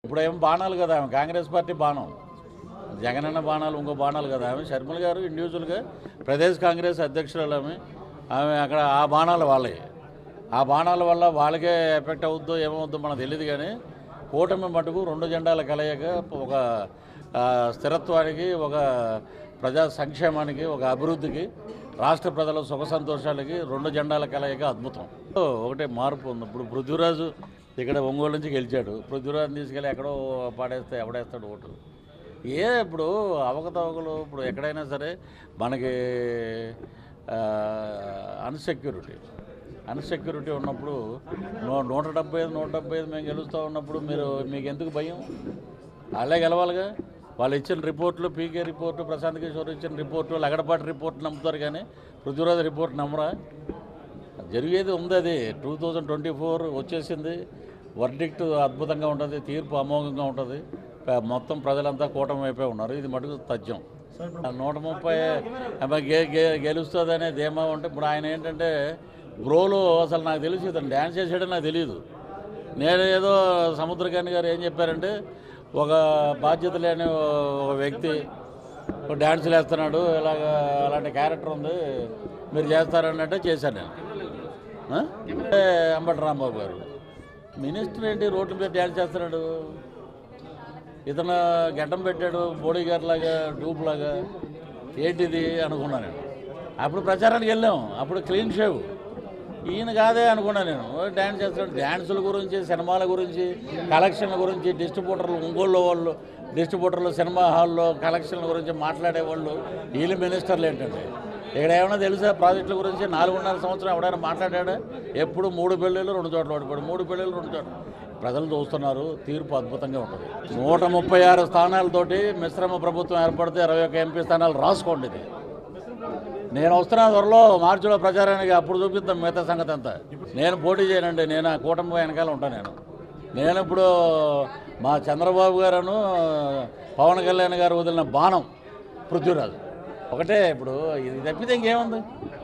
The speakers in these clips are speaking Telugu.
ఇప్పుడు ఏం బాణాలు కదా ఆమె కాంగ్రెస్ పార్టీ బాణం జగనన్న బాణాలు ఇంకో బాణాలు కదా ఆమె శర్మల గారు ఇండివిజువల్గా ప్రదేశ్ కాంగ్రెస్ అధ్యక్షురాలు ఆమె ఆమె అక్కడ ఆ బాణాలు వాళ్ళే ఆ బాణాల వల్ల వాళ్ళకే ఎఫెక్ట్ అవుద్దో ఏమవుద్దో మనకు తెలియదు కానీ కూటమి మటుకు రెండు జెండాల కలయిక ఒక ఆ, స్థిరత్వానికి ఒక ప్రజా సంక్షేమానికి ఒక అభివృద్ధికి రాష్ట్ర ప్రజల సుఖ సంతోషాలకి రెండు జెండాల కలయిక అద్భుతం ఒకటే మార్పు ఉంది ఇప్పుడు పృథ్వీరాజు ఇక్కడ ఒంగోలు నుంచి గెలిచాడు పృథ్వీరాజుని తీసుకెళ్ళి ఎక్కడో పాడేస్తే ఎవడేస్తాడు ఓటు ఏ ఇప్పుడు అవకతవకలు ఇప్పుడు ఎక్కడైనా సరే మనకి అన్సెక్యూరిటీ అన్సెక్యూరిటీ ఉన్నప్పుడు నూ నూట డెబ్బై ఐదు నూట డెబ్బై ఐదు మేము గెలుస్తూ ఉన్నప్పుడు మీరు మీకు ఎందుకు భయం వాళ్ళే గెలవాలిగా వాళ్ళు ఇచ్చిన రిపోర్ట్లు పీకే రిపోర్టు ప్రశాంత్ కిషోర్ ఇచ్చిన రిపోర్టు లగడపాటి రిపోర్ట్ నమ్ముతారు కానీ పృథ్వీరాజ్ రిపోర్ట్ నమ్మరా జరిగేది ఉంది అది టూ థౌజండ్ ట్వంటీ ఫోర్ వచ్చేసింది వర్డిక్ట్ అద్భుతంగా ఉంటుంది తీర్పు అమోఘంగా ఉంటుంది ప- మొత్తం ప్రజలంతా కూటమి అయిపోయి ఉన్నారు ఇది మటుకు తథ్యం ఆ నూట ముప్పై అబ్బా గే గే గెలుస్తుందనే ధీమా ఉంటే ఇప్పుడు ఆయన ఏంటంటే బ్రోలో అసలు నాకు తెలిసి ఇతను డ్యాన్స్ చేసాడని నాకు తెలియదు నేను ఏదో సముద్రకాని గారు ఏం చెప్పారంటే ఒక బాధ్యత లేని ఒక వ్యక్తి ఒక డ్యాన్సులు వేస్తున్నాడు ఇలాగ అలాంటి క్యారెక్టర్ ఉంది మీరు చేస్తారన్నట్టే చేశాను నేను ఆ? అంటే అంబటి రాంబాబు గారు మినిస్టర్ ఏంటి రోడ్ల మీద డ్యాన్స్ చేస్తున్నాడు ఇతను గడ్డం పెట్టాడు బోడీ గారు లాగా డూప్ లాగా ఏంటిది అనుకున్నాను నేను అప్పుడు ప్రచారానికి వెళ్ళాం అప్పుడు క్లీన్ షేవ్ ఈయన కాదే అనుకున్నాను నేను ఓ డ్యాన్స్ చేస్తాడు డ్యాన్సుల గురించి సినిమాల గురించి కలెక్షన్ల గురించి డిస్ట్రిబ్యూటర్లు ఒంగోలు వాళ్ళు డిస్ట్రిబ్యూటర్లు సినిమా హాల్లో కలెక్షన్ల గురించి మాట్లాడేవాళ్ళు వీళ్ళు మినిస్టర్లు ఏంటండి ఇక్కడ ఏమైనా తెలుసా ప్రాజెక్టుల గురించి నాలుగున్నర సంవత్సరం ఎవడైనా మాట్లాడాడా ఎప్పుడు మూడు పెళ్ళిళ్ళు రెండు చోట్ల ఓడిపోయాడు మూడు పెళ్ళిళ్ళు రెండు చోట్ల ప్రజలు చూస్తున్నారు తీర్పు అద్భుతంగా ఉంటుంది నూట ముప్పై ఆరు స్థానాలతోటి మిశ్రమ ప్రభుత్వం ఏర్పడితే ఇరవై ఒక ఎంపీ స్థానాలు రాసుకోండి ఇది నేను వస్తున్నా త్వరలో మార్చిలో ప్రచారానికి అప్పుడు చూపిద్దాం మిగతా సంగతి అంతా నేను పోటీ చేయనండి నేను ఆ కూటమి వెనకాల ఉంటాను నేను నేను ఇప్పుడు మా చంద్రబాబు గారును పవన్ కళ్యాణ్ గారు వదిలిన బాణం పృథ్వీరాజు ఒకటే ఇప్పుడు ఇది తప్పితే ఇంకేముంది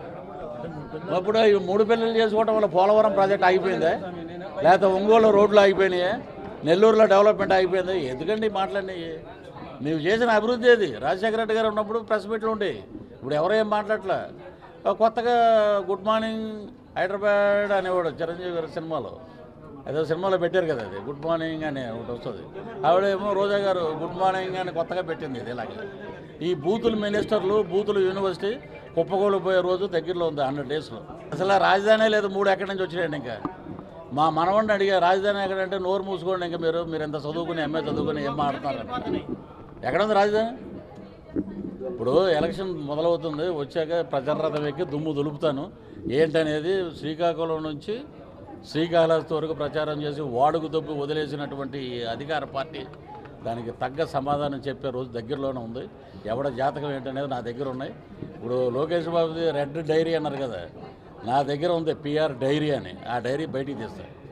ఇప్పుడు ఈ మూడు పెళ్ళిళ్ళు చేసుకోవడం వల్ల పోలవరం ప్రాజెక్ట్ ఆగిపోయిందా లేకపోతే ఒంగోలు రోడ్లు ఆగిపోయినాయా నెల్లూరులో డెవలప్మెంట్ ఆగిపోయింది ఎందుకండి మాట్లాడినాయి నీవు చేసిన అభివృద్ధి ఏది రాజశేఖర రెడ్డి గారు ఉన్నప్పుడు ప్రెస్ మీట్లు ఉండేవి ఇప్పుడు ఎవరు ఏం మాట్లాడలే ఆ కొత్తగా గుడ్ మార్నింగ్ హైదరాబాద్ అనేవాడు చిరంజీవి గారి సినిమాలో ఏదో సినిమాలో పెట్టారు కదా అది గుడ్ మార్నింగ్ అని ఒకటి వస్తుంది ఆవిడేమో రోజా గారు గుడ్ మార్నింగ్ అని కొత్తగా పెట్టింది ఇది ఇలాగే ఈ బూతుల మినిస్టర్లు బూతుల యూనివర్సిటీ కుప్పకూలిపోయే రోజు దగ్గరలో ఉంది హండ్రెడ్ డేస్లో అసలు ఆ రాజధాని లేదు మూడు ఎక్కడి నుంచి వచ్చినాయండి ఇంకా మా మనవాడిని అడిగా రాజధాని ఎక్కడంటే నోరు మూసుకోండి ఇంకా మీరు మీరు ఎంత చదువుకుని ఎంఏ చదువుకుని ఏం మాట్లాడుతున్నారు ఎక్కడ ఉంది రాజధాని ఇప్పుడు ఎలక్షన్ మొదలవుతుంది వచ్చాక ప్రచారరథం ఎక్కి దుమ్ము దులుపుతాను ఏంటనేది శ్రీకాకుళం నుంచి శ్రీకాళహస్తి వరకు ప్రచారం చేసి వాడుకు దొబ్బి వదిలేసినటువంటి ఈ అధికార పార్టీ దానికి తగ్గ సమాధానం చెప్పే రోజు దగ్గరలోనే ఉంది ఎవడ జాతకం ఏంటనేది నా దగ్గర ఉన్నాయి ఇప్పుడు లోకేష్ బాబుది రెడ్ డైరీ అన్నారు కదా నా దగ్గర ఉంది పిఆర్ డైరీ అని ఆ డైరీ బయటికి తీస్తాను